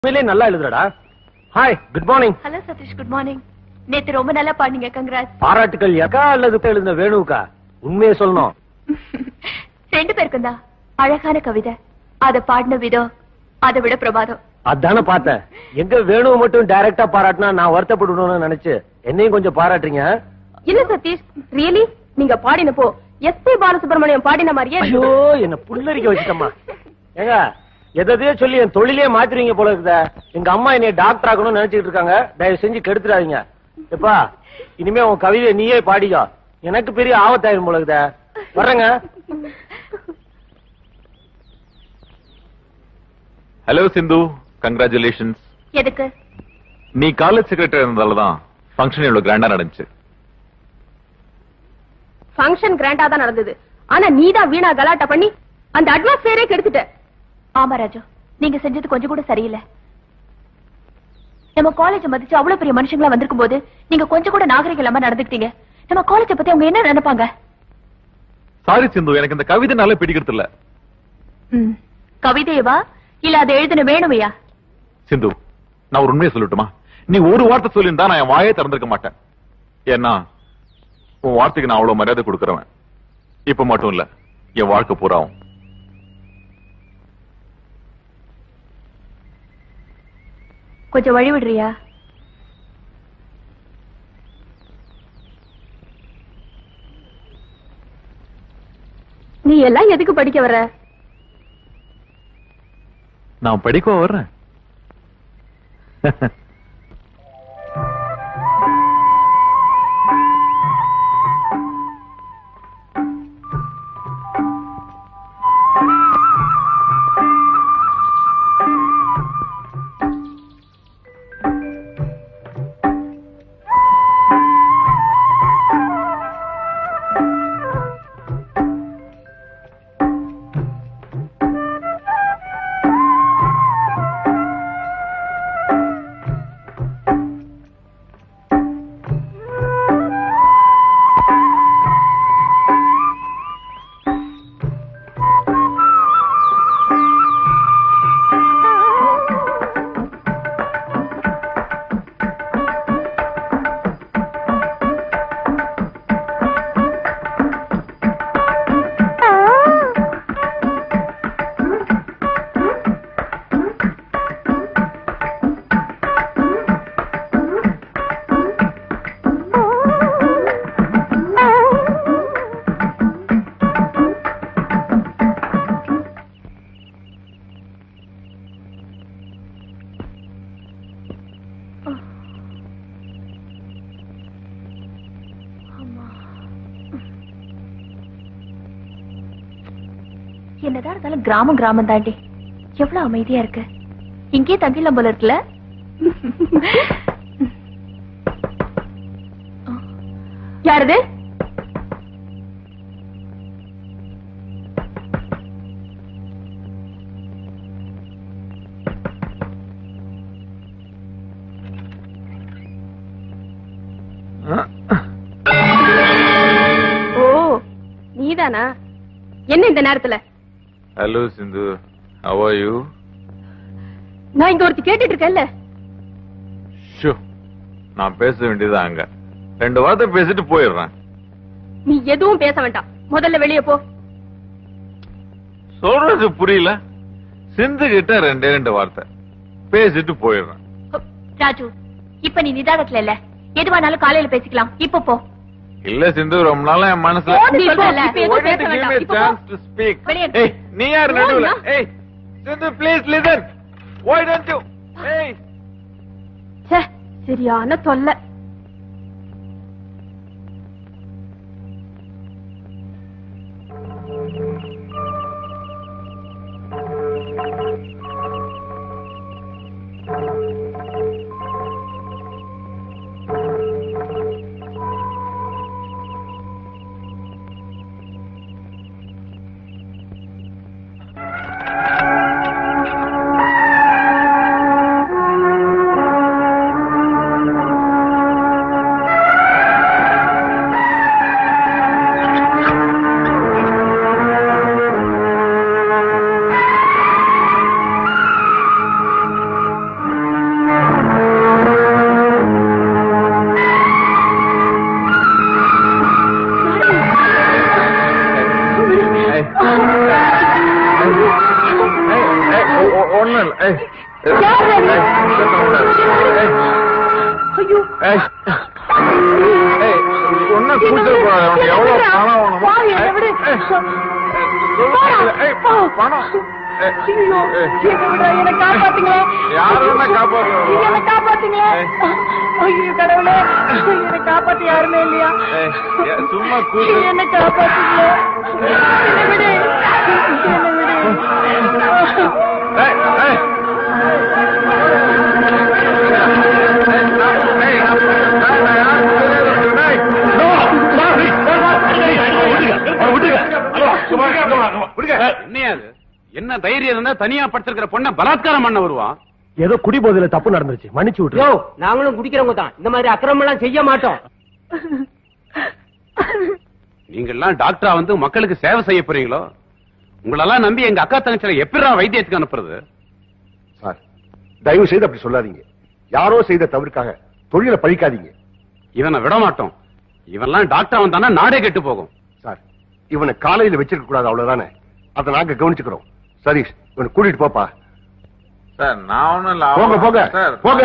உண்மையிலே நல்லா எழுதுறடா hi good morning hello Sathish good morning நேத்து ரொம்ப நல்லா பாடுனீங்க கங்க்ராட் பாராட்டுக்கள் எக்கா அல்லது எழுதின வேணுக்கா உண்மையை சொல்லணும் ரெண்டு பேருக்கும் தான் அழகான கவிதை அத பாடின விதம் அதை விட பிரபாதம் அதானே பார்த்தேன் எங்க வேணுவை மட்டும் டைரக்டா பாராட்டினா நான் வருத்தப்படணும்னு நினைச்சு என்னையும் கொஞ்சம் பாராட்டுறீங்க இல்ல சதீஷ் ரியலி நீங்க பாடினப்போ எஸ் பி பாலசுப்ரமணியம் பாடின மாதிரியே ஐயோ என்ன புல்லரிக்க வச்சுட்டம்மா ஏங்க எதையோ சொல்லி என் தொழிலே மாத்திருவீங்க போல இருக்குதா எங்க அம்மா என்னைய டாக்டர் ஆகணும்னு நினைச்சிட்டு இருக்காங்க தயவு செஞ்சு கெடுத்துறாதீங்க எப்பா இனிமே உன் கவிதை நீயே பாடிக்கோ எனக்கு பெரிய ஆபத்தாயிரும் போல இருக்குதா வர்றேங்க ஹலோ சிந்து கங்க்ராச்சுலேஷன்ஸ் எதுக்கு நீ காலேஜ் செக்ரட்டரி இருந்ததால தான் ஃபங்க்ஷன் இவ்வளவு கிராண்டா நடந்துச்சு ஃபங்க்ஷன் கிராண்டா தான் நடந்தது ஆனா நீ தான் வீணா கலாட்டா பண்ணி அந்த அட்மாஸ்பியரே கெடுத்துட்ட ஆமா ராஜு நீங்க செஞ்சது கொஞ்சம் கூட சரியில்லை நம்ம காலேஜ் மதிச்சு அவ்வளவு பெரிய மனுஷங்களா வந்திருக்கும் போது நீங்க கொஞ்சம் கூட நாகரிகம் இல்லாம நடந்துக்கிட்டீங்க நம்ம காலேஜ பத்தி அவங்க என்ன நினைப்பாங்க சாரி சிந்து எனக்கு இந்த கவிதைனால பிடிக்கிறது இல்ல ம். கவிதையவா இல்ல அதை எழுதின வேணுமையா சிந்து நான் ஒரு உண்மையை சொல்லட்டுமா நீ ஒரு வார்த்தை சொல்லியிருந்தா நான் என் வாயே திறந்திருக்க மாட்டேன் ஏன்னா உன் வார்த்தைக்கு நான் அவ்வளவு மரியாதை கொடுக்கறவன் இப்ப மட்டும் இல்ல என் வாழ்க்கை பூராவும் கொஞ்சம் வழி விடுறியா நீ எல்லாம் எதுக்கு படிக்க வர்ற நான் படிக்க வர்றேன் என்னதான் இருந்தாலும் கிராமம் கிராமம் தாண்டி எவ்வளவு அமைதியா இருக்கு இங்கே தங்கிலாம் போல இருக்குல்ல யாரது ஓ நீதானா என்ன இந்த நேரத்துல hello Sindhu how are you நான் இங்க ஒருத்தி கேட்டுட்டு இருக்கேன்ல ஷோ நான் பேச வேண்டியது அங்க ரெண்டு வார்த்தை பேசிட்டு போயிடுறேன் நீ எதுவும் பேச வேண்டாம் முதல்ல வெளியே போ சொல்றது புரியல சிந்து கிட்ட ரெண்டே ரெண்டு வார்த்தை பேசிட்டு போயிடுறேன் ராஜு இப்ப நீ நிதானத்துல இல்ல எதுவானாலும் காலையில பேசிக்கலாம் இப்ப போ இல்ல சிந்து ரொம்ப நாளா என் மனசுல நீ சொல்றல, இப்ப எதுவும் Why பேச did you give வேண்டாம். me a இப்ப போ. chance to speak? வெளியே. ஏய், நீ யாரு நடுவுல போன்னா. ஏய் Sindhu please listen why don't you ஏய் ச்சே, சரியான தொல்லை ஆ யார் அது? ஐயோ ஏய், ஏய், ஒண்ணும் கூச்சல் போடாத, உனக்கு எவ்வளவு பணம் வேணுமோ? வா, என்னை விடு. ஏய், ஏய், ஏய், பணம். ஏய், ஐயோ, ஏய். என்னை விடு, என்னை காப்பாத்துங்களே. யார் வேணா காப்பாத்துவாங்க. ஐயோ, என்னை காப்பாத்துங்களே. ஏய். ஐயோ, கடவுளே. என்னை காப்பாத்த யாருமே இல்லையா ஏய், ஏய், சும்மா கூச்சல். என்னை காப்பாத்துங்களே. என்னை விடு. என்னை விடு. ஏய், ஏய். என்னையாது என்ன தைரியம் இருந்தா தனியா படுத்திருக்கிற பொண்ண பலாத்காரம் பண்ண வருவான் ஏதோ குடி போதையில தப்பு நடந்துருச்சு மன்னிச்சு விட்டு நாங்களும் குடிக்கிறவங்க தான் இந்த மாதிரி அக்கிரமம் எல்லாம் செய்ய மாட்டோம் நீங்க எல்லாம் டாக்டரா வந்து மக்களுக்கு சேவை செய்ய போறீங்களோ உங்களெல்லாம் நம்பி எங்க அக்கா தங்கச்சில எப்படிடா வைத்தியத்துக்கு அனுப்புறது சார் தயவு செய்து அப்படி சொல்லாதீங்க யாரோ செய்த தவறுக்காக தொழிலை பழிக்காதீங்க இவனை விட மாட்டோம் இவன்லாம் டாக்டர் வந்தானா நாடே கெட்டு போகும் சார் இவனை காலையில வச்சிருக்க கூடாது அவ்வளவுதானே அதை நாங்க கவனிச்சுக்கிறோம் சதீஷ் இவனை கூட்டிட்டு போப்பா சார் நான் ஒண்ணும் இல்ல போங்க அவன் போங்க சார் போங்க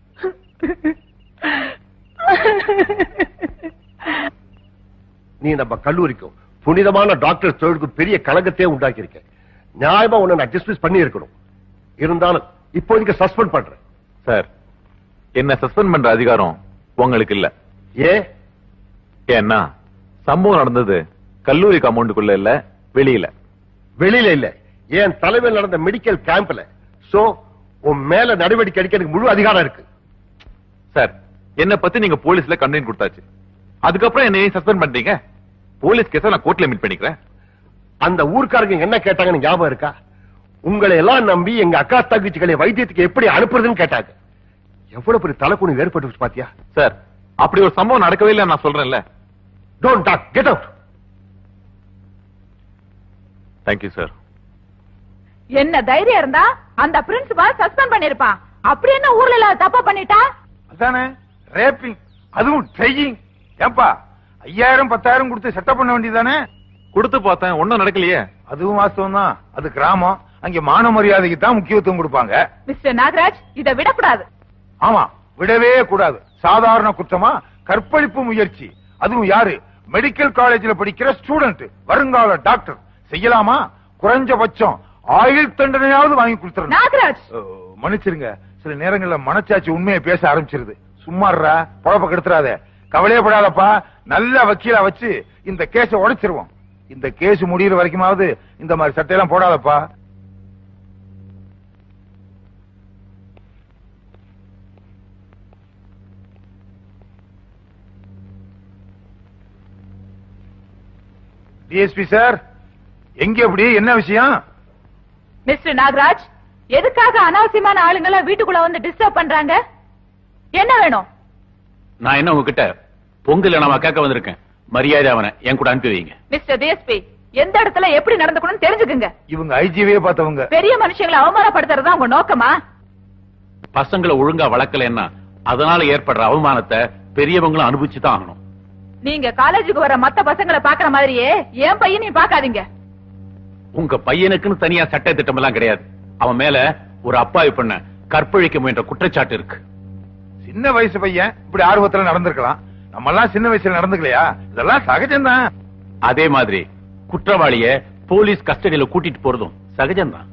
நீ நம்ம கல்லூரிக்கும் புனிதமான டாக்டர் தொழிலுக்கும் பெரிய கழகத்தையே உண்டாக்கி இருக்க நியாயமா உன்னை நான் டிஸ்மிஸ் பண்ணி இருக்கணும் இருந்தாலும் இப்போதைக்கு சஸ்பெண்ட் பண்றேன் சார் என்ன சஸ்பெண்ட் பண்ற அதிகாரம் உங்களுக்கு இல்ல ஏ ஏன்னா சம்பவம் நடந்தது கல்லூரி காம்பவுண்டுக்குள்ள இல்ல வெளியில வெளியில இல்ல என் தலைமையில் நடந்த மெடிக்கல் கேம்ப்ல சோ உன் மேல நடவடிக்கை எடுக்க எனக்கு முழு அதிகாரம் இருக்கு சார் என்ன பத்தி நீங்க போலீஸ்ல கம்ப்ளைண்ட் கொடுத்தாச்சு அதுக்கப்புறம் என்ன சஸ்பெண்ட் பண்றீங்க போலீஸ் கேஸ நான் கோர்ட்ல மீட் பண்ணிக்கிறேன் அந்த ஊர்க்காரங்க என்ன கேட்டாங்கன்னு ஞாபகம் இருக்கா உங்களை எல்லாம் நம்பி எங்க அக்கா தங்கச்சிகளை வைத்தியத்துக்கு எப்படி அனுப்புறதுன்னு கேட்டாங்க எவ்வளவு பெரிய தலைக்குணி ஏற்பட்டு பாத்தியா சார் அப்படி ஒரு சம்பவம் நடக்கவே இல்லை நான் சொல்றேன்ல don't talk get out thank you sir என்ன தைரியம் இருந்தா அந்த பிரின்சிபால் சஸ்பெண்ட் பண்ணிருப்பான் அப்படி என்ன ஊர்ல இல்லாத தப்பா பண்ணிட்டா அதானே ரேப்பிங் அதுவும் ட்ரையிங் ஏன்பா ஐயாயிரம் பத்தாயிரம் கொடுத்து செட்டப் பண்ண வேண்டியதானே கொடுத்து பார்த்தேன் ஒண்ணும் நடக்கலையே அதுவும் வாஸ்தவம் தான் அது கிராமம் அங்க மான மரியாதைக்கு தான் முக்கியத்துவம் கொடுப்பாங்க மிஸ்டர் நாகராஜ் இத விடக்கூடாது ஆமா விடவே கூடாது சாதாரண குற்றமா கற்பழிப்பு முயற்சி அதுவும் யாரு மெடிக்கல் காலேஜ்ல படிக்கிற ஸ்டூடெண்ட் வருங்கால டாக்டர் செய்யலாமா குறைஞ்சபட்சம் ஆயுள் தண்டனையாவது வாங்கி கொடுத்துறணும் நாகராஜ் ஓ, மன்னிச்சிருங்க சில நேரங்கள்ல மனச்சாட்சி உண்மையை பேச ஆரம்பிச்சிருது சும்மாறா குழப்ப கெடுத்துறாத கவலையப்படாதப்பா நல்ல வக்கீலா வச்சு இந்த கேஸ உடைச்சிருவோம் இந்த கேஸ் முடியிற வரைக்குமாவது இந்த மாதிரி சட்டையெல்லாம் போடாதப்பா டிஎஸ்பி சார் எங்க அப்படி என்ன விஷயம் மிஸ்டர் நாகராஜ் எதுக்காக அனாவசியமான ஆளுங்களை வீட்டுக்குள்ள வந்து டிஸ்டர்ப் பண்றாங்க என்ன வேணும் நான் என்ன உங்ககிட்ட பொங்கல நான் கேட்க வந்திருக்கேன் மரியாதை அவனை என் கூட அனுப்பி வைங்க மிஸ்டர் டிஎஸ்பி எந்த இடத்துல எப்படி நடந்துக்கணும்னு தெரிஞ்சுக்குங்க இவங்க ஐஜிவே பார்த்தவங்க பெரிய மனுஷங்களை அவமானப்படுத்துறதா உங்க நோக்கமா பசங்களை ஒழுங்கா வளர்க்கலன்னா அதனால ஏற்படுற அவமானத்தை பெரியவங்களும் அனுபவிச்சு தான் ஆகணும் நீங்க காலேஜுக்கு வர மத்த பசங்களை பாக்குற மாதிரியே என் பையனையும் பாக்காதீங்க உங்க பையனுக்குன்னு தனியா சட்ட திட்டம் எல்லாம் கிடையாது அவன் மேல ஒரு அப்பாவி பண்ண கற்பழிக்க முயன்ற குற்றச்சாட்டு இருக்கு சின்ன வயசு பையன் இப்படி ஆர்வத்துல நடந்திருக்கலாம் நம்ம எல்லாம் சின்ன வயசுல நடந்துக்கலையா இதெல்லாம் சகஜம்தான் அதே மாதிரி குற்றவாளிய போலீஸ் கஸ்டடியில கூட்டிட்டு போறதும் சகஜம்தான்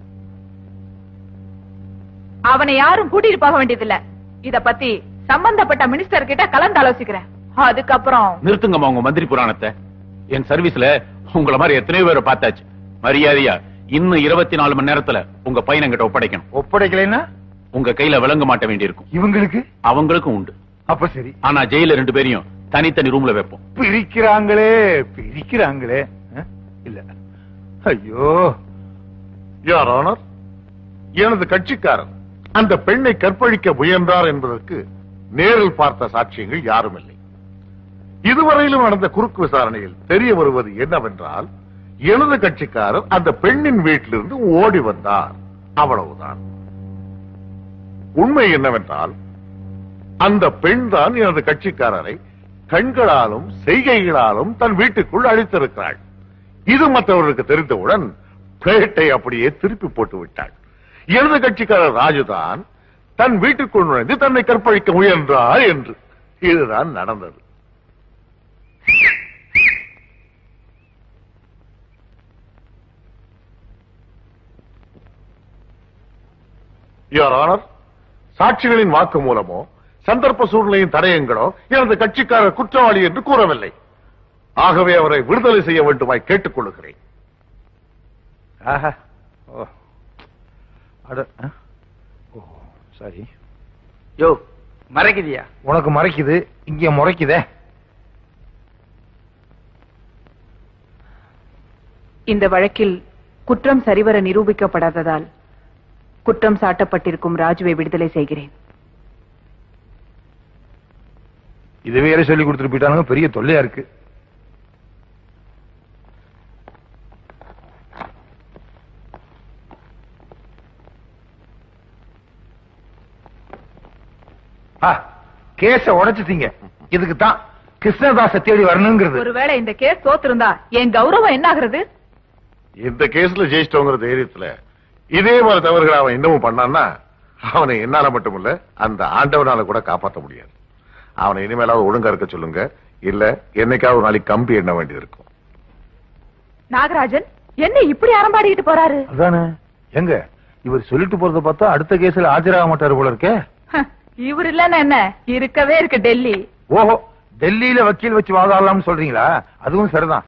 அவனை யாரும் கூட்டிட்டு போக வேண்டியதில்ல இத பத்தி சம்பந்தப்பட்ட மினிஸ்டர் கிட்ட கலந்து ஆலோசிக்கிறேன் அதுக்கப்புறம் நிறுத்துங்கம்மா உங்க மந்திரி புராணத்தை என் சர்வீஸ்ல உங்கள மாதிரி எத்தனையோ பேரை பார்த்தாச்சு மரியாதையா இன்னும் இருபத்தி நாலு மணி நேரத்துல உங்க பையனை கிட்ட ஒப்படைக்கணும் ஒப்படைக்கலைன்னா உங்க கையில விளங்க மாட்ட வேண்டியிருக்கும் இவங்களுக்கு அவங்களுக்கும் உண்டு அப்ப சரி ஆனா ஜெயில ரெண்டு பேரையும் தனித்தனி ரூம்ல வைப்போம் பிரிக்கிறாங்களே பிரிக்கிறாங்களே அஹ்? இல்ல ஐயோ யார் ஆனர் எனது கட்சிக்காரர் அந்த பெண்ணை கற்பழிக்க முயன்றார் என்பதற்கு நேரில் பார்த்த சாட்சியங்கள் யாரும் இல்லை இதுவரையிலும் நடந்த குறுக்கு விசாரணையில் தெரிய வருவது என்னவென்றால் எனது கட்சிக்காரர் அந்த பெண்ணின் வீட்டிலிருந்து ஓடி வந்தார் அவ்வளவுதான் உண்மை என்னவென்றால் அந்த பெண் தான் எனது கட்சிக்காரரை கண்களாலும் செய்கைகளாலும் தன் வீட்டுக்குள் அழைத்திருக்கிறாள் இது மற்றவர்களுக்கு தெரிந்தவுடன் பேட்டை அப்படியே திருப்பி போட்டு விட்டாள் எனது கட்சிக்காரர் ராஜுதான் தன் வீட்டுக்குள் நுழைந்து தன்னை கற்பழிக்க முயன்றார் என்று இதுதான் நடந்தது யுவர் ஆனர் சாட்சிகளின் வாக்கு மூலமோ சந்தர்ப்ப சூழ்நிலையின் தடயங்களோ எனது கட்சிக்காரர் குற்றவாளி என்று கூறவில்லை ஆகவே அவரை விடுதலை செய்ய வேண்டுமாய் கேட்டுக் கொள்கிறேன் ஆஹா ஓ அட ஆ? ஓ சரி யோ மறைக்குதியா உனக்கு மறைக்குது இங்க முறைக்குதே இந்த வழக்கில் குற்றம் சரிவர நிரூபிக்கப்படாததால் குற்றம் சாட்டப்பட்டிருக்கும் ராஜுவை விடுதலை செய்கிறேன் இது வேற சொல்லி கொடுத்துட்டு போயிட்டானுங்க பெரிய தொல்லையா இருக்கு ஆ, கேஸ உடைச்சிட்டீங்க இதுக்கு தான் கிருஷ்ணதாச தேடி வரணுங்கிறது ஒருவேளை இந்த கேஸ் தோத்திருந்தா என் கௌரவம் என்ன ஆகுறது இந்த கேஸ்ல ஜெயிச்சிட்டோங்கிற தைரியத்துல இதே மாதிரி தவறுகளை அவன் இன்னமும் பண்ணான்னா அவனை என்னால மட்டும் இல்ல அந்த ஆண்டவனால கூட காப்பாற்ற முடியாது அவனை இனிமேலாவது ஒழுங்கா இருக்க சொல்லுங்க இல்ல என்னைக்காவது ஒரு நாளைக்கு கம்பி எண்ண வேண்டியது இருக்கும் நாகராஜன் என்ன இப்படி அரம்பாடிக்கிட்டு போறாரு அதானே எங்க இவர் சொல்லிட்டு போறத பார்த்தா அடுத்த கேஸ்ல ஆஜராக மாட்டாரு போல இருக்கே ஹ, இவர் இல்லன்னா என்ன இருக்கவே இருக்கு டெல்லி ஓஹோ டெல்லியில வக்கீல் வச்சு வாதாடலாம்னு சொல்றீங்களா அதுவும் சரிதான்